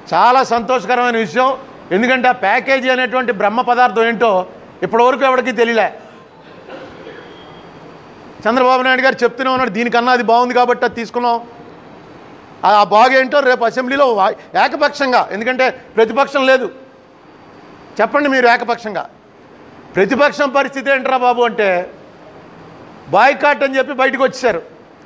చాలా సంతోషకరమైన విషయం ఎందుకంటే ఆ ప్యాకేజీ అనేటువంటి బ్రహ్మ పదార్థం ఏంటో ఇప్పటివరకు ఎవరికి తెలియలే చంద్రబాబు నాయుడు గారు చెప్తూనే ఉన్నాడు దీనికన్నా అది బాగుంది కాబట్టి అది తీసుకున్నాం ఆ ఆ బాగేంటో రేపు అసెంబ్లీలో వా- ఏకపక్షంగా ఎందుకంటే ప్రతిపక్షం లేదు చెప్పండి మీరు ఏకపక్షంగా ప్రతిపక్షం పరిస్థితి ఏంట్రా బాబు అంటే బాయ్కాట్ అని చెప్పి బయటకు వచ్చేసారు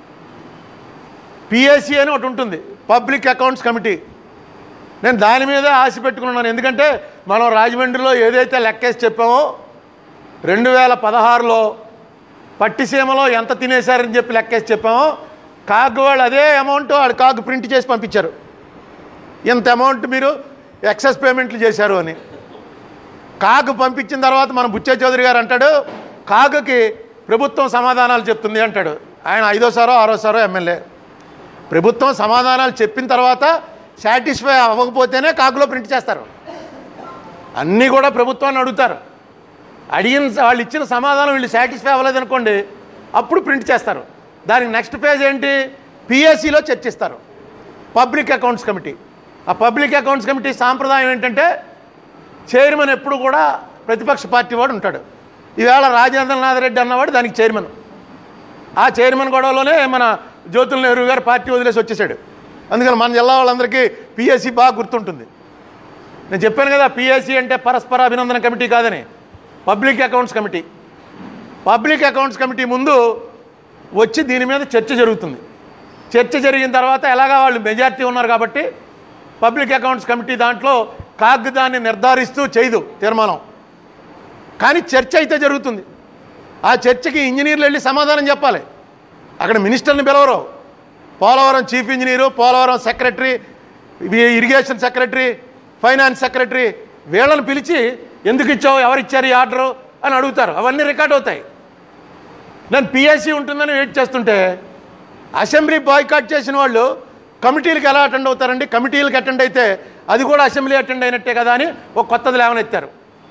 పిఎస్సి అని ఒకటి ఉంటుంది పబ్లిక్ అకౌంట్స్ కమిటీ నేను దాని మీదే ఆశ పెట్టుకున్నాను ఎందుకంటే మనం రాజమండ్రిలో ఏదైతే లెక్కేసి చెప్పామో రెండు వేల పదహారులో పట్టిసీమలో ఎంత తినేశారని చెప్పి లెక్కేసి చెప్పామో కాగ్ వాళ్ళు అదే అమౌంట్ వాడు కాగ్ ప్రింట్ చేసి పంపించారు ఇంత అమౌంట్ మీరు ఎక్సెస్ పేమెంట్లు చేశారు అని కాగ్ పంపించిన తర్వాత మన బుచ్చే చౌదరి గారు అంటాడు కాగుకి ప్రభుత్వం సమాధానాలు చెప్తుంది అంటాడు ఆయన ఐదోసారో ఆరోసారో ఎమ్మెల్యే ప్రభుత్వం సమాధానాలు చెప్పిన తర్వాత సాటిస్ఫై అవ్వకపోతేనే కాకులో ప్రింట్ చేస్తారు అన్నీ కూడా ప్రభుత్వాన్ని అడుగుతారు అడిగిన వాళ్ళు ఇచ్చిన సమాధానం వీళ్ళు సాటిస్ఫై అవ్వలేదనుకోండి అప్పుడు ప్రింట్ చేస్తారు దానికి నెక్స్ట్ పేజ్ ఏంటి పిఎస్సిలో చర్చిస్తారు పబ్లిక్ అకౌంట్స్ కమిటీ ఆ పబ్లిక్ అకౌంట్స్ కమిటీ సాంప్రదాయం ఏంటంటే చైర్మన్ ఎప్పుడు కూడా ప్రతిపక్ష పార్టీ వాడు ఉంటాడు ఈవేళ రాజేంద్రనాథ్ రెడ్డి అన్నవాడు దానికి చైర్మన్ ఆ చైర్మన్ గొడవలోనే మన జ్యోతుల నెహ్రూ గారు పార్టీ వదిలేసి వచ్చేసాడు అందుకని మన జిల్లా వాళ్ళందరికీ పిఎస్సి బాగా గుర్తుంటుంది నేను చెప్పాను కదా పిఎస్సి అంటే పరస్పర అభినందన కమిటీ కాదని public accounts committee public accounts committee ముందు వచ్చి దీని మీద చర్చ జరుగుతుంది చర్చ జరిగిన తర్వాత ఎలాగా వాళ్ళు మెజార్టీ ఉన్నారు కాబట్టి పబ్లిక్ అకౌంట్స్ కమిటీ దాంట్లో కాగ్ దాన్ని నిర్ధారిస్తూ చేయదు తీర్మానం కానీ చర్చ అయితే జరుగుతుంది ఆ చర్చకి ఇంజనీర్లు వెళ్ళి సమాధానం చెప్పాలి అక్కడ మినిస్టర్ని పిలవరు Polavaram chief engineer Polavaram secretary ఇవి ఇరిగేషన్ సెక్రటరీ ఫైనాన్స్ సెక్రటరీ వీళ్ళని పిలిచి ఎందుకు ఇచ్చావు ఎవరిచ్చారు ఈ ఆర్డరు అని అడుగుతారు అవన్నీ రికార్డ్ అవుతాయి నేను పిఎస్సి ఉంటుందని వెయిట్ చేస్తుంటే అసెంబ్లీ బాయ్కాట్ చేసిన వాళ్ళు కమిటీలకు ఎలా అటెండ్ అవుతారండి కమిటీలకు అటెండ్ అయితే అది కూడా అసెంబ్లీ అటెండ్ అయినట్టే కదా అని ఒక కొత్తది లేవనెత్తారు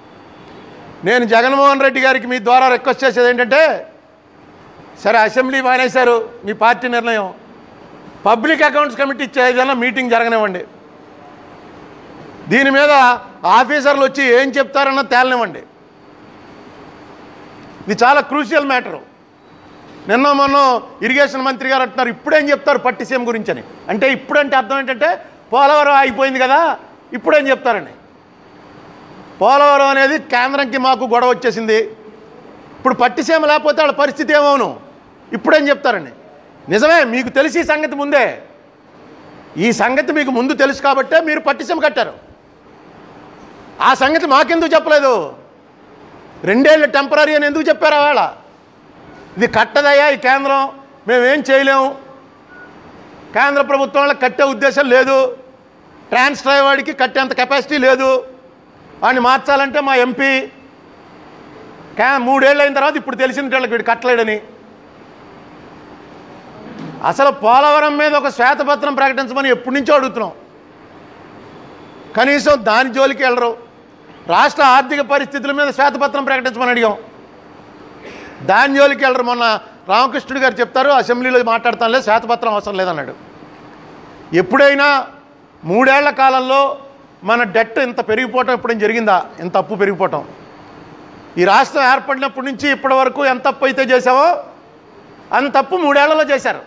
నేను జగన్మోహన్ రెడ్డి గారికి మీ ద్వారా రిక్వెస్ట్ చేసేది ఏంటంటే సరే అసెంబ్లీ మానేశారు మీ పార్టీ నిర్ణయం పబ్లిక్ అకౌంట్స్ కమిటీ ఇచ్చే ఏదైనా మీటింగ్ జరగనివ్వండి దీని మీద ఆఫీసర్లు వచ్చి ఏం చెప్తారన్న తేలనివ్వండి ఇది చాలా క్రూషియల్ మ్యాటరు నిన్న మొన్న ఇరిగేషన్ మంత్రి గారు అంటున్నారు ఇప్పుడేం చెప్తారు పట్టిసీమ గురించి అని అంటే ఇప్పుడంటే అర్థం ఏంటంటే పోలవరం ఆగిపోయింది కదా ఇప్పుడేం చెప్తారండి పోలవరం అనేది కేంద్రంకి మాకు గొడవ వచ్చేసింది ఇప్పుడు పట్టిసీమ లేకపోతే వాళ్ళ పరిస్థితి ఏమవును ఇప్పుడేం చెప్తారండి నిజమే మీకు తెలిసి ఈ సంగతి ముందే ఈ సంగతి మీకు ముందు తెలుసు కాబట్టే మీరు పట్టిసీమ కట్టారు ఆ సంగతి మాకెందుకు చెప్పలేదు రెండేళ్ళు టెంపరీ అని ఎందుకు చెప్పారు ఆవేళ ఇది కట్టదయ్యా ఈ కేంద్రం మేమేం చేయలేము కేంద్ర ప్రభుత్వం వాళ్ళకి కట్టే ఉద్దేశం లేదు ట్రాన్స్ వాడికి కట్టేంత కెపాసిటీ లేదు వాడిని మార్చాలంటే మా ఎంపీ కా మూడేళ్ళు అయిన తర్వాత ఇప్పుడు తెలిసింది వీళ్ళకి వీడు కట్టలేడని అసలు పోలవరం మీద ఒక శ్వేతపత్రం ప్రకటించమని ఎప్పటి నుంచో అడుగుతున్నాం కనీసం దాని జోలికి వెళ్ళరు రాష్ట్ర ఆర్థిక పరిస్థితుల మీద శ్వేతపత్రం ప్రకటించమని అడిగాం దాని జోలికి వెళ్ళరు మొన్న రామకృష్ణుడు గారు చెప్తారు అసెంబ్లీలో మాట్లాడతాం లేదు శ్వేతపత్రం అవసరం లేదన్నాడు ఎప్పుడైనా మూడేళ్ల కాలంలో మన డెట్ ఇంత పెరిగిపోవటం ఎప్పుడైనా జరిగిందా ఇంత అప్పు పెరిగిపోవటం ఈ రాష్ట్రం ఏర్పడినప్పటి నుంచి ఇప్పటి వరకు ఎంత అప్పు అయితే చేసావో అంత అప్పు మూడేళ్లలో చేశారు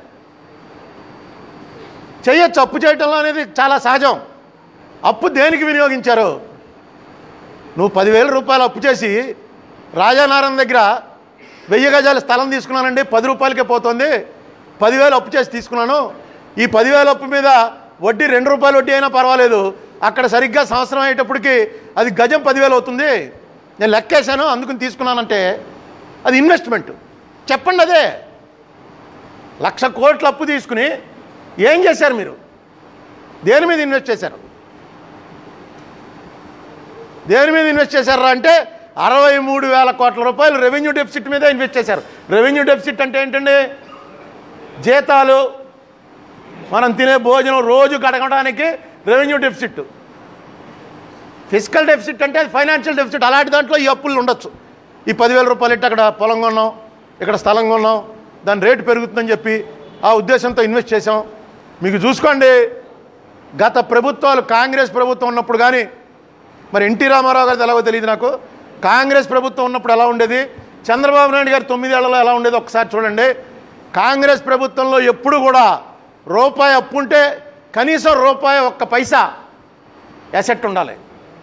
చేయొచ్చు అప్పు చేయటంలో అనేది చాలా సహజం అప్పు దేనికి వినియోగించారు నువ్వు పదివేల రూపాయలు అప్పు చేసి రాజానారాయణ దగ్గర వెయ్యి గజాల స్థలం తీసుకున్నానండి పది రూపాయలకే పోతుంది పదివేలు అప్పు చేసి తీసుకున్నాను ఈ పదివేల అప్పు మీద వడ్డీ రెండు రూపాయలు వడ్డీ అయినా పర్వాలేదు అక్కడ సరిగ్గా సంవత్సరం అయ్యేటప్పటికి అది గజం పదివేలు అవుతుంది నేను లెక్కేశాను అందుకని తీసుకున్నానంటే అది ఇన్వెస్ట్మెంట్ చెప్పండి అదే లక్ష కోట్ల అప్పు తీసుకుని ఏం చేశారు మీరు దేని మీద ఇన్వెస్ట్ చేశారు దేని మీద ఇన్వెస్ట్ చేశారా అంటే అరవై మూడు వేల కోట్ల రూపాయలు రెవెన్యూ డెఫిసిట్ మీద ఇన్వెస్ట్ చేశారు రెవెన్యూ డెఫిసిట్ అంటే ఏంటండి జీతాలు మనం తినే భోజనం రోజు గడగడానికి రెవెన్యూ డెఫిసిట్ ఫిజికల్ డెఫిసిట్ అంటే ఫైనాన్షియల్ డెఫిసిట్ అలాంటి దాంట్లో ఈ అప్పులు ఉండొచ్చు ఈ పదివేల రూపాయలు ఇట్టి అక్కడ పొలం కొన్నాం ఇక్కడ స్థలం కొన్నాం దాని రేటు పెరుగుతుందని చెప్పి ఆ ఉద్దేశంతో ఇన్వెస్ట్ చేసాం మీకు చూసుకోండి గత ప్రభుత్వాలు కాంగ్రెస్ ప్రభుత్వం ఉన్నప్పుడు కానీ మరి ఎన్టీ రామారావు గారిది ఎలాగో తెలియదు నాకు కాంగ్రెస్ ప్రభుత్వం ఉన్నప్పుడు ఎలా ఉండేది చంద్రబాబు నాయుడు గారు తొమ్మిదేళ్లలో ఎలా ఉండేది ఒకసారి చూడండి కాంగ్రెస్ ప్రభుత్వంలో ఎప్పుడు కూడా రూపాయి అప్పు ఉంటే కనీసం రూపాయి ఒక్క పైసా ఎసెట్ ఉండాలి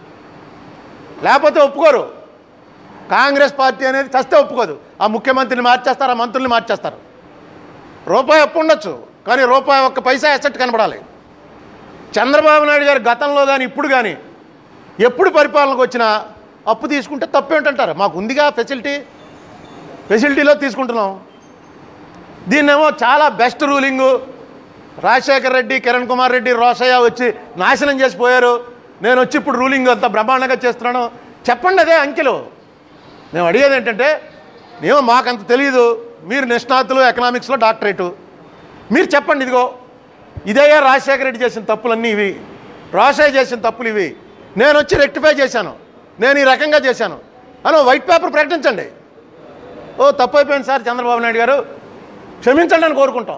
లేకపోతే ఒప్పుకోరు కాంగ్రెస్ పార్టీ అనేది చస్తే ఒప్పుకోదు ఆ ముఖ్యమంత్రిని మార్చేస్తారు ఆ మంత్రుల్ని మార్చేస్తారు రూపాయి అప్పు ఉండొచ్చు కానీ రూపాయి ఒక్క పైసా ఎసెట్ కనపడాలి చంద్రబాబు నాయుడు గారు గతంలో కానీ ఇప్పుడు కానీ ఎప్పుడు పరిపాలనకు వచ్చినా అప్పు తీసుకుంటే తప్పేంటంటారు మాకు ఉందిగా ఫెసిలిటీ ఫెసిలిటీలో తీసుకుంటున్నాం దీన్నేమో చాలా బెస్ట్ రూలింగు రాజశేఖర్ రెడ్డి కిరణ్ కుమార్ రెడ్డి రోషయ్య వచ్చి నాశనం చేసిపోయారు నేను వచ్చి ఇప్పుడు రూలింగ్ అంతా బ్రహ్మాండంగా చేస్తున్నాను చెప్పండి అదే అంకెలు మేము అడిగేది ఏంటంటే ఏమో మాకంత తెలియదు మీరు నిష్ణాతులు ఎకనామిక్స్లో డాక్టరేటు మీరు చెప్పండి ఇదిగో ఇదయ్యా రాజశేఖర రెడ్డి చేసిన తప్పులన్నీ ఇవి రోషయ్య చేసిన తప్పులు ఇవి నేను వచ్చి రెక్టిఫై చేశాను నేను ఈ రకంగా చేశాను అని ఓ వైట్ పేపర్ ప్రకటించండి ఓ తప్పు అయిపోయింది సార్ చంద్రబాబు నాయుడు గారు క్షమించండి అని కోరుకుంటాం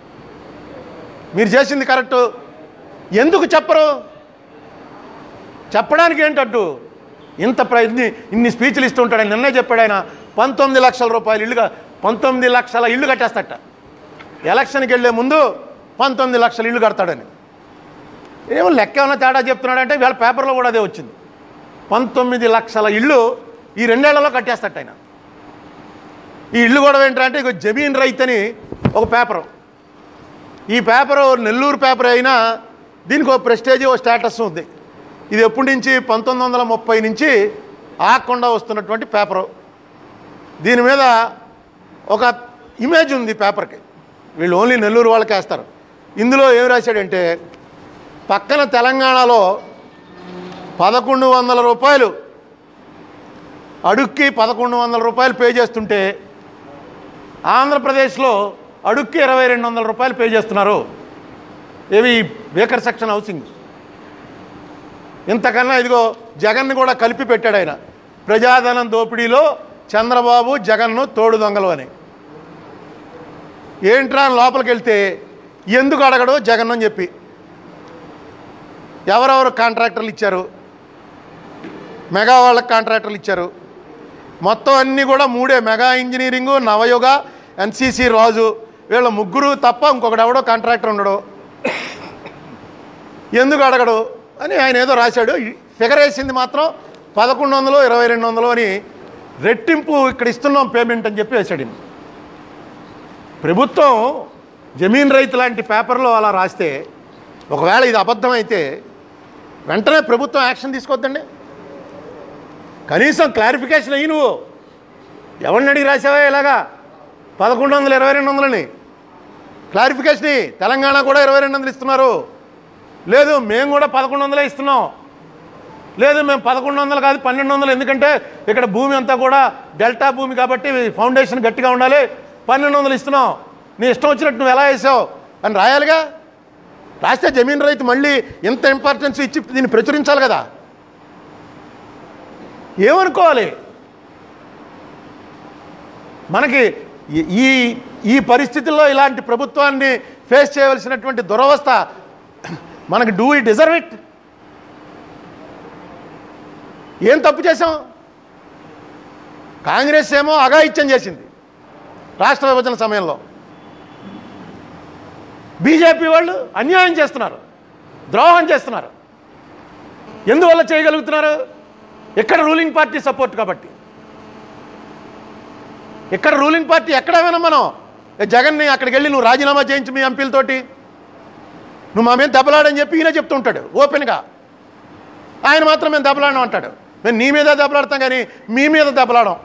మీరు చేసింది కరెక్టు ఎందుకు చెప్పరు చెప్పడానికి ఏంటడ్డు ఇంత ప్ర ఇన్ని ఇన్ని స్పీచ్లు ఇస్తూ ఉంటాడు ఆయన నిన్నే చెప్పాడు ఆయన పంతొమ్మిది లక్షల రూపాయలు ఇల్లుగా పంతొమ్మిది లక్షల ఇల్లు కట్టేస్తట ఎలక్షన్కి వెళ్ళే ముందు పంతొమ్మిది లక్షల ఇల్లు కడతాడని ఏమో లెక్క ఏమైనా తేడా చెప్తున్నాడంటే వీళ్ళ పేపర్లో కూడా అదే వచ్చింది పంతొమ్మిది లక్షల ఇల్లు ఈ రెండేళ్లలో కట్టేస్తట ఆయన ఈ ఇల్లు కూడా ఏంటంటే ఇక జమీన్ రైత్ అని ఒక పేపరు ఈ పేపరు నెల్లూరు పేపర్ అయినా దీనికి ఒక ప్రెస్టేజ్ ఓ స్టేటస్ ఉంది ఇది ఎప్పటి నుంచి పంతొమ్మిది వందల ముప్పై నుంచి ఆగకుండా వస్తున్నటువంటి పేపరు దీని మీద ఒక ఇమేజ్ ఉంది పేపర్కి వీళ్ళు ఓన్లీ నెల్లూరు వాళ్ళకి వేస్తారు ఇందులో ఏం రాశాడంటే పక్కన తెలంగాణలో పదకొండు వందల రూపాయలు అడుక్కి పదకొండు వందల రూపాయలు పే చేస్తుంటే ఆంధ్రప్రదేశ్లో అడుక్కి ఇరవై రెండు వందల రూపాయలు పే చేస్తున్నారు ఏవి వేకర్ సెక్షన్ హౌసింగ్ ఇంతకన్నా ఇదిగో జగన్ని కూడా కలిపి పెట్టాడు ఆయన ప్రజాధనం దోపిడీలో చంద్రబాబు జగన్ను తోడు దొంగలు అని ఏంట్రా అని లోపలికి వెళ్తే ఎందుకు అడగడు జగన్ అని చెప్పి ఎవరెవరు కాంట్రాక్టర్లు ఇచ్చారు మెగా వాళ్ళకి కాంట్రాక్టర్లు ఇచ్చారు మొత్తం అన్నీ కూడా మూడే మెగా ఇంజనీరింగు నవయుగ ఎన్సీసీ రాజు వీళ్ళ ముగ్గురు తప్ప ఇంకొకడు ఎవడో కాంట్రాక్టర్ ఉండడు ఎందుకు అడగడు అని ఆయన ఏదో రాశాడు ఫిగర్ వేసింది మాత్రం పదకొండు వందలు ఇరవై రెండు వందలు అని రెట్టింపు ఇక్కడ ఇస్తున్నాం పేమెంట్ అని చెప్పి వేశాడు ఈయన. ప్రభుత్వం జమీన్ రైతు లాంటి పేపర్లో అలా రాస్తే ఒకవేళ ఇది అబద్ధం అయితే వెంటనే ప్రభుత్వం యాక్షన్ తీసుకోవద్దండి కనీసం క్లారిఫికేషన్ అయ్యి నువ్వు ఎవరిని అడిగి రాసావా ఇలాగా పదకొండు వందలు ఇరవై రెండు వందలని క్లారిఫికేషన్ ఇయ్యి. తెలంగాణ కూడా ఇరవై రెండు వందలు ఇస్తున్నారు లేదు మేము కూడా పదకొండు వందలే ఇస్తున్నాం లేదు మేము పదకొండు వందలు కాదు పన్నెండు వందలు ఎందుకంటే ఇక్కడ భూమి అంతా కూడా డెల్టా భూమి కాబట్టి ఫౌండేషన్ గట్టిగా ఉండాలి పన్నెండు వందలు ఇస్తున్నాం నీ ఇష్టం వచ్చినట్టు నువ్వు ఎలా వేసావు అని రాయాలిగా రాస్తే జమీన్ రైతు మళ్ళీ ఇంత ఇంపార్టెన్స్ ఇచ్చి దీన్ని ప్రచురించాలి కదా ఏమనుకోవాలి మనకి ఈ- ఈ ఈ పరిస్థితుల్లో ఇలాంటి ప్రభుత్వాన్ని ఫేస్ చేయవలసినటువంటి దురవస్థ మనకి డూ ఈ డిజర్వ్ ఇట్ ఏం తప్పు చేసాం కాంగ్రెస్ ఏమో అఘాయిత్యం చేసింది రాష్ట్ర విభజన సమయంలో బీజేపీ వాళ్ళు అన్యాయం చేస్తున్నారు ద్రోహం చేస్తున్నారు ఎందువల్ల చేయగలుగుతున్నారు ఇక్కడ రూలింగ్ పార్టీ సపోర్ట్ కాబట్టి ఇక్కడ రూలింగ్ పార్టీ ఎక్కడ వినం మనం ఏ జగన్ని అక్కడికి వెళ్ళి నువ్వు రాజీనామా చేయించు మీ ఎంపీలతోటి నువ్వు మా మీద దెబ్బలాడని చెప్పి ఈయన చెప్తుంటాడు ఓపెన్గా ఆయన మాత్రం మేము దెబ్బలాడడం అంటాడు మేము నీ మీద దెబ్బలాడతాం కానీ మీ మీద దెబ్బలాడం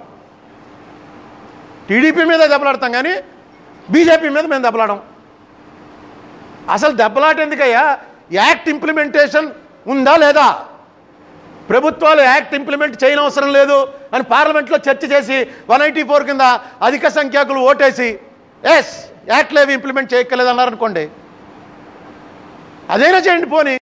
టీడీపీ మీద దెబ్బలాడతాం కానీ బీజేపీ మీద మేము దెబ్బలాడం అసలు దెబ్బలాట ఎందుకయ్యా యాక్ట్ ఇంప్లిమెంటేషన్ ఉందా లేదా ప్రభుత్వాలు యాక్ట్ ఇంప్లిమెంట్ చేయనవసరం లేదు అని పార్లమెంట్లో చర్చ చేసి వన్ ఎయిటీ ఫోర్ కింద అధిక సంఖ్యాకులు ఓటేసి ఎస్ యాక్ట్లు ఏవి ఇంప్లిమెంట్ చేయక్కర్లేదు అన్నారనుకోండి అదైనా చేయండి పోని